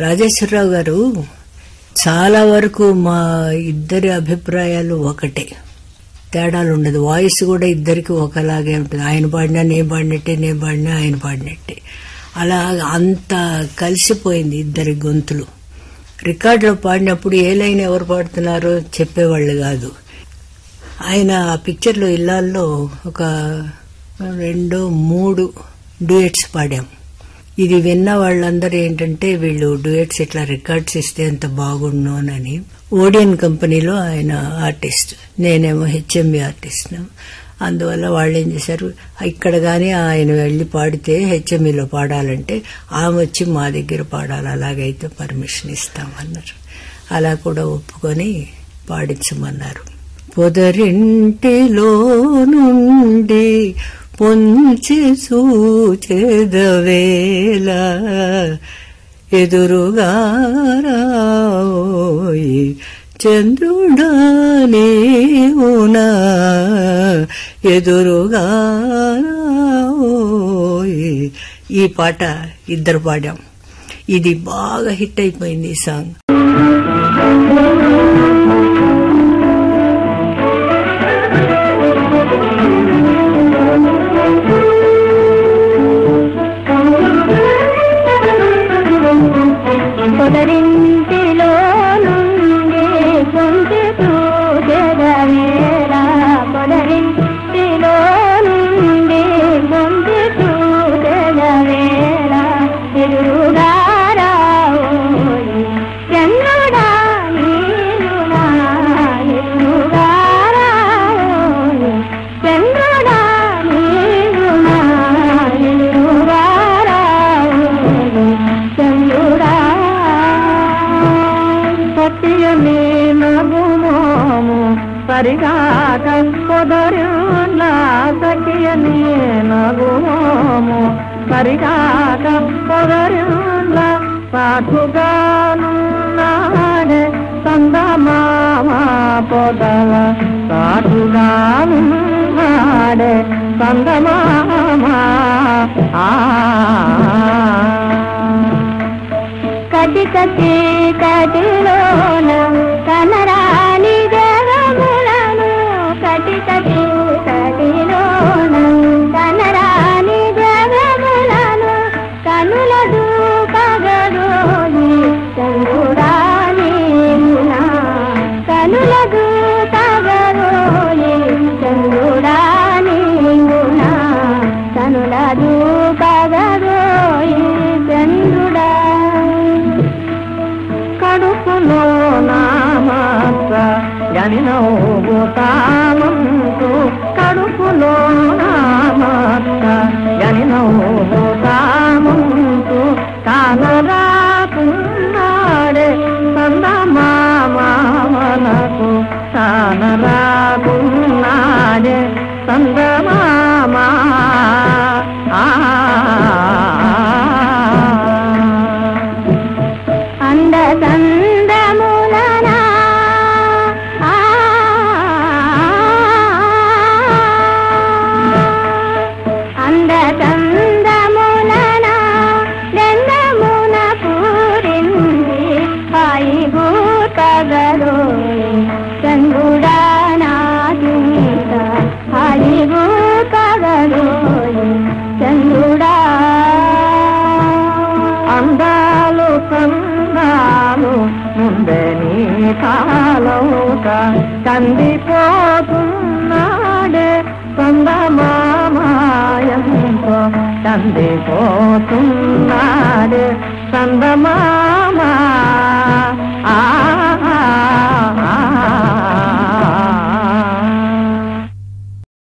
రాజేశ్వరరావు గారు చాలా వరకు మా ఇద్దరి అభిప్రాయాలు ఒకటే తేడాలు ఉండదు వాయిస్ కూడా ఇద్దరికి ఒకలాగే ఉంటుంది ఆయన పాడినా నేను పాడినట్టే నేను పాడినా ఆయన పాడినట్టే అలా అంత కలిసిపోయింది ఇద్దరి గొంతులు రికార్డులో పాడినప్పుడు ఏ లైన్ ఎవరు పాడుతున్నారో చెప్పేవాళ్ళు కాదు ఆయన ఆ పిక్చర్లో ఇల్లాల్లో ఒక రెండు మూడు డ్యూయట్స్ పాడాం ఇది విన్న వాళ్ళందరూ ఏంటంటే వీళ్ళు డ్యూయట్స్ ఇట్లా రికార్డ్స్ ఇస్తే ఎంత బాగుండునని ఓడియన్ కంపెనీలో ఆయన ఆర్టిస్ట్ నేనేమో హెచ్ఎంబి ఆర్టిస్ట్ అందువల్ల వాళ్ళు ఏం చేశారు ఇక్కడ కానీ ఆయన వెళ్ళి పాడితే హెచ్ఎంఈలో పాడాలంటే ఆమె వచ్చి మా దగ్గర పాడాలి అలాగైతే పర్మిషన్ ఇస్తామన్నారు అలా కూడా ఒప్పుకొని పాడించమన్నారు పొదరింటిలో నుండి పొంచి సూచెదవేళ ఎదురుగా రావోయి చంద్రుడా నీవునా ఎదురుగా రావోయి ఈ పాట ఇద్దరు పాడాం ఇది బాగా హిట్ అయిపోయింది ఈ సాంగ్ పొదరింటిలో నుండి పొంచి చూచెదవేళ పొదరింటిలో నుండి పొంచి చూచెదవేళ ఎదురుగా రావోయి చంద్రుడా నీరునా ఎదురుగా రావోయి చంద్రుడా నీరునా ఎదురుగా రావోయి చంద్రుడా సత్యమే నగుమోము పరిగాక పొదరున్న సత్యమే నగుమోము పరిగాక పొదరున్న పాటుగానున్నాడే సందమామ పొదల పాటుగానున్నాడే సందమామ ఆ కటిక చీకటిలోన కనరాని జగములను కటిక చీకటిలోన కనరాని జగములను కనుల దూపగరోని చంద్రుడాని కనుల దూపగరోని చంద్రుడాని కనుల దూపగరోయి చంద్రుడా కడుపులో నామాత్ర గనినవు తామంతు కడుపులో నామాత్ర గనినవు తామంతు కానరాకున్నాడే సందమామనకు కానరాకున్నాడే సందమామా ఆ అంద సందములనా ఆ అంద సందములనా దండమున పూరింది హాయి భూతగలో చంద్రుడా నాదిత హాయి భూతగలో చంద్రుడా అందాలు సందాలు ముందే నీ కాలౌక కందిపోతున్నాడే సందమామాయంతో కందిపోతున్నాడే సందమా